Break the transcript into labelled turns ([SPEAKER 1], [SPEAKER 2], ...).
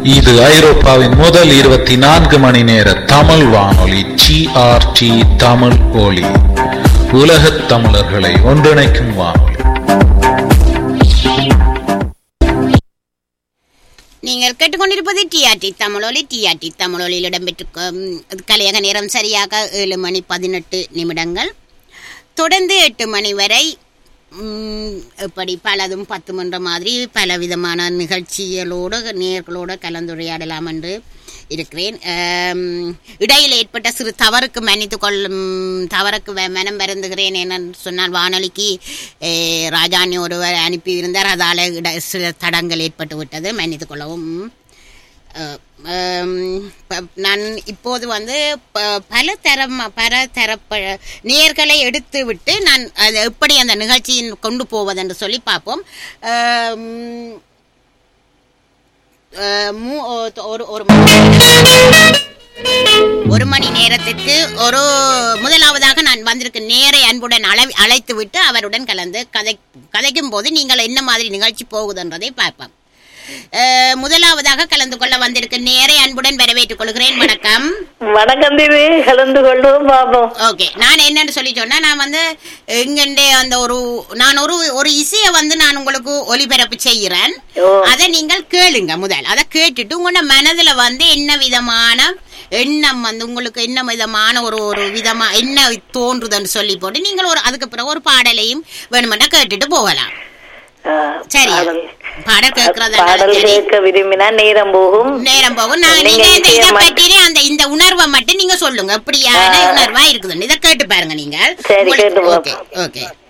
[SPEAKER 1] இது ஐரோப்பாவின் முதல் இருபத்தி நான்கு மணி நேர தமிழ் வானொலி ஜிஆர்டி தமிழ் ஒலி உலகத் தமிழர்களை ஒன்றிணைக்கும் வானொலி
[SPEAKER 2] நீங்கள் கேட்டுக்கொண்டிருப்பது டிஆர்டி தமிழொலி டிஆர்டி தமிழொலியில் இடம்பெற்றிருக்கும் கலையக நேரம் சரியாக ஏழு மணி பதினெட்டு நிமிடங்கள் தொடர்ந்து எட்டு மணி வரை ம், இப்படி பலதும் பத்து மன்ற மாதிரி பல விதமான நிகழ்ச்சிகளோடு நேர்களோடு கலந்துரையாடலாம் என்று இருக்கிறேன் ஆம், இடையில் ஏற்பட்ட சிறு தவறுக்கு மன்னித்து கொள்ளும் தவறுக்கு வ- மனம் வருந்துகிறேன் என சொன்னால் வானொலிக்கு ஏ, ராஜாணி ஒருவர் அனுப்பியிருந்தார் அதால் இட சில தடங்கள் ஏற்பட்டு விட்டது மன்னித்து கொள்ளவும் அஹ், ஆம், ப- நான் இப்போது வந்து ப- பல தரம் பல தரப்ப நேர்களை எடுத்து விட்டு நான் அது எப்படி அந்த நிகழ்ச்சியின் கொண்டு போவதென்று சொல்லி பார்ப்போம் ஆம், அஹ், மூ- ஒரு ஒரு ஒரு மணி நேரத்துக்கு ஒரு முதலாவதாக நான் வந்திருக்க நேரை அன்புடன் அழை அழைத்து விட்டு அவருடன் கலந்து கதை கதைக்கும் போது நீங்கள் என்ன மாதிரி நிகழ்ச்சி போகுதுன்றதை பார்ப்போம் அஹ், முதலாவதாக கலந்து கொள்ள வந்திருக்க நேரை அன்புடன் வரவேற்றுக் கொள்கிறேன் வணக்கம்
[SPEAKER 3] வணக்கம் தீவி கலந்து கொள்வோம் பாப்போம்
[SPEAKER 2] ஓகே நான் என்னன்னு சொல்லி சொன்னா நான் வந்து இங்கண்டே அந்த ஒரு நான் ஒரு ஒரு இசையை வந்து நான் உங்களுக்கு ஒலிபரப்பு செய்கிறேன்
[SPEAKER 3] ஓ.
[SPEAKER 2] அதை நீங்கள் கேளுங்க முதல் அதை கேட்டுட்டு உங்களோட மனதுல வந்து என்ன விதமான எண்ணம் வந்து உங்களுக்கு என்ன விதமான ஒரு ஒரு விதமா என்ன தோன்றுதுன்னு சொல்லி போட்டு நீங்கள் ஒரு அதுக்கு பிறகு ஒரு பாடலையும் வேணுமெண்டா கேட்டுட்டு போகலாம்
[SPEAKER 3] ஆ,
[SPEAKER 2] சரி
[SPEAKER 3] பாடல்.
[SPEAKER 2] பாடல் கேட்கறதா
[SPEAKER 3] பாடல்
[SPEAKER 2] சரி
[SPEAKER 3] கேட்க விரும்பினா நேரம் போகும்
[SPEAKER 2] நேரம் போகும் நான்
[SPEAKER 3] நீங்க
[SPEAKER 2] நீங்க இந்த இதை
[SPEAKER 3] நிச்சயமா-
[SPEAKER 2] பற்றி அந்த இந்த உணர்வை மட்டும் நீங்க சொல்லுங்க எப்படியான உணர்வா இருக்குதுன்னு இதை கேட்டு பாருங்க நீங்க
[SPEAKER 3] சரி,
[SPEAKER 2] உங்களுக்கு-
[SPEAKER 3] கேட்டு
[SPEAKER 2] ஓகே
[SPEAKER 3] பார்ப்போம்.
[SPEAKER 2] ஓகே